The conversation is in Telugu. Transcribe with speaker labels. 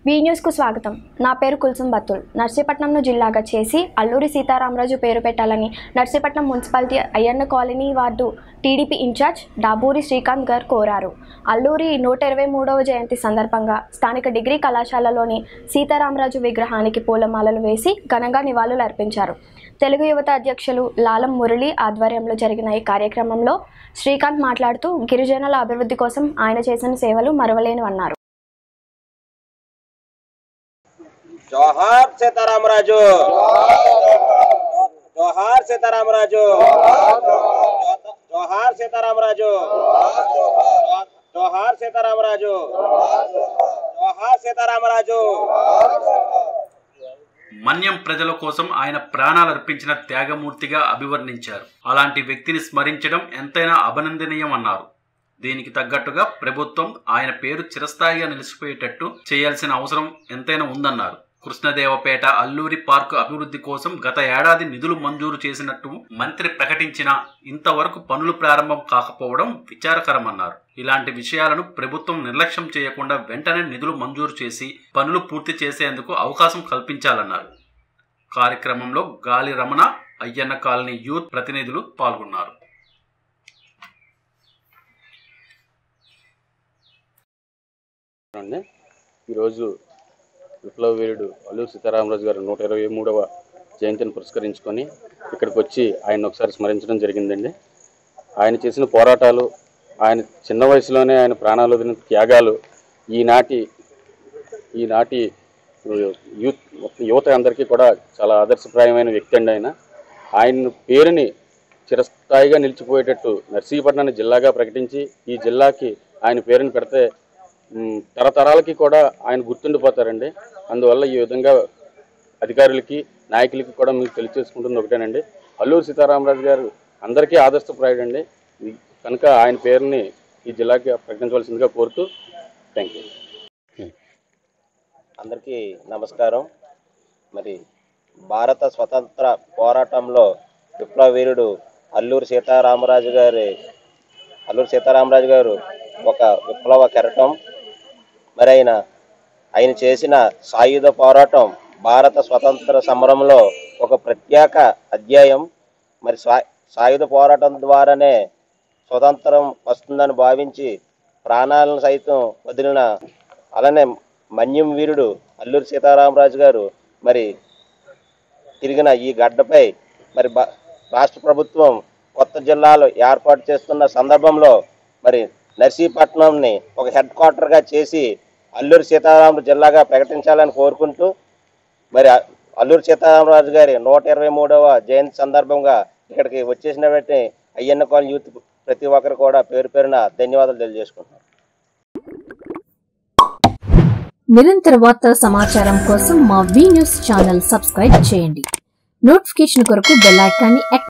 Speaker 1: వి న్యూస్కు స్వాగతం నా పేరు కుల్సం బతుల్ నర్సీపట్నంను జిల్లాగా చేసి అల్లూరి సీతారామరాజు పేరు పెట్టాలని Narsipatnam municipality Ayyanna colony ward TDP incharge Daburi Srikanth గారు కోరారు అల్లూరి నూట ఇరవై మూడవ జయంతి సందర్భంగా స్థానిక డిగ్రీ కళాశాలలోని సీతారామరాజు విగ్రహానికి పూలమాలలు వేసి ఘనంగా నివాళులు అర్పించారు తెలుగు యువత అధ్యక్షులు లాలం మురళి ఆధ్వర్యంలో జరిగిన ఈ కార్యక్రమంలో శ్రీకాంత్ మాట్లాడుతూ గిరిజనుల అభివృద్ధి కోసం ఆయన చేసిన సేవలు మరవలేనివన్నారు
Speaker 2: జోహార్ సీతారామరాజు జోహార్ సీతారామరాజు జోహార్ సీతారామరాజు జోహార్ సీతారామరాజు జోహార్ సీతారామరాజు
Speaker 3: మన్యం ప్రజల కోసం ఆయన ప్రాణాలు అర్పించిన త్యాగమూర్తిగా అభివర్ణించారు అలాంటి వ్యక్తిని స్మరించడం ఎంతైనా అభినందనీయం అన్నారు దీనికి తగ్గట్టుగా ప్రభుత్వం ఆయన పేరు చిరస్థాయిగా నిలిచిపోయేటట్టు చేయాల్సిన అవసరం ఎంతైనా ఉందన్నారు కృష్ణదేవపేట అల్లూరి పార్కు అభివృద్ధి కోసం గత ఏడాది నిధులు మంజూరు చేసినట్టు మంత్రి ప్రకటించినా ఇంతవరకు పనులు ప్రారంభం కాకపోవడం విచారకరమన్నారు ఇలాంటి విషయాలను ప్రభుత్వం నిర్లక్ష్యం చేయకుండా వెంటనే నిధులు మంజూరు చేసి పనులు పూర్తి చేసేందుకు అవకాశం కల్పించాలన్నారు కార్యక్రమంలో గాలి రమణ అయ్యన్న కాలనీ యూత్ ప్రతినిధులు పాల్గొన్నారు
Speaker 4: అండి ఈరోజు విప్లవ వీరుడు అల్లూరి సీతారామరాజు గారు నూట ఇరవై మూడవ జయంతిని పురస్కరించుకొని ఇక్కడికి వచ్చి ఆయన ఒకసారి స్మరించడం జరిగిందండి ఆయన చేసిన పోరాటాలు ఆయన చిన్న వయసులోనే ఆయన ప్రాణాలు వదిలిన త్యాగాలు ఈనాటి ఈనాటి యూత్ యువత అందరికీ కూడా చాలా ఆదర్శప్రాయమైన వ్యక్తి అండి ఆయన ఆయన పేరుని చిరస్థాయిగా నిలిచిపోయేటట్టు నర్సీపట్నాన్ని జిల్లాగా ప్రకటించి ఈ జిల్లాకి ఆయన పేరుని పెడితే మ్, తరతరాలకి కూడా ఆయన గుర్తుండిపోతారండి అందువల్ల ఈ విధంగా అధికారులకి నాయకులకి కూడా మీకు తెలియచేసుకుంటుంది ఒకటేనండి అల్లూరు సీతారామరాజు గారు అందరికీ ఆదర్శప్రాయుడండి ఈ- కనుక ఆయన పేరుని ఈ జిల్లాకి ప్రకటించవలసిందిగా కోరుతూ థ్యాంక్ యూ
Speaker 2: అందరికీ నమస్కారం మరి భారత స్వతంత్ర పోరాటంలో విప్లవ వీరుడు అల్లూరి సీతారామరాజు గారి అల్లూరి సీతారామరాజు గారు ఒక విప్లవ కెరటం మరి ఆయన ఆయన చేసిన సాయుధ పోరాటం భారత స్వతంత్ర సమరంలో ఒక ప్రత్యేక అధ్యాయం మరి సా సాయుధ పోరాటం ద్వారానే స్వతంత్రం వస్తుందని భావించి ప్రాణాలను సైతం వదిలిన అలానే మన్యం వీరుడు అల్లూరి సీతారామరాజు గారు మరి తిరిగిన ఈ గడ్డపై మరి బ- రాష్ట్ర ప్రభుత్వం కొత్త జిల్లాలు ఏర్పాటు చేస్తున్న సందర్భంలో మరి నర్సీపట్నంని ఒక హెడ్ క్వార్టర్గా చేసి అల్లూరి సీతారామరాజు జిల్లాగా ప్రకటించాలని కోరుకుంటూ మరి అ- అల్లూరి సీతారామరాజు గారి నూట ఇరవై మూడవ జయంతి సందర్భంగా ఇక్కడికి వచ్చేసినటువంటి అయ్యన్న కాలనీ యూత్ ప్రతి ఒక్కరు కూడా పేరు పేరున ధన్యవాదాలు తెలియజేసుకుంటున్నాను
Speaker 5: నిరంతర వార్తా సమాచారం కోసం మా వి న్యూస్ ఛానల్ సబ్స్క్రైబ్ చేయండి నోటిఫికేషన్ కొరకు బెల్ ఐకాన్ని యాక్టివేట్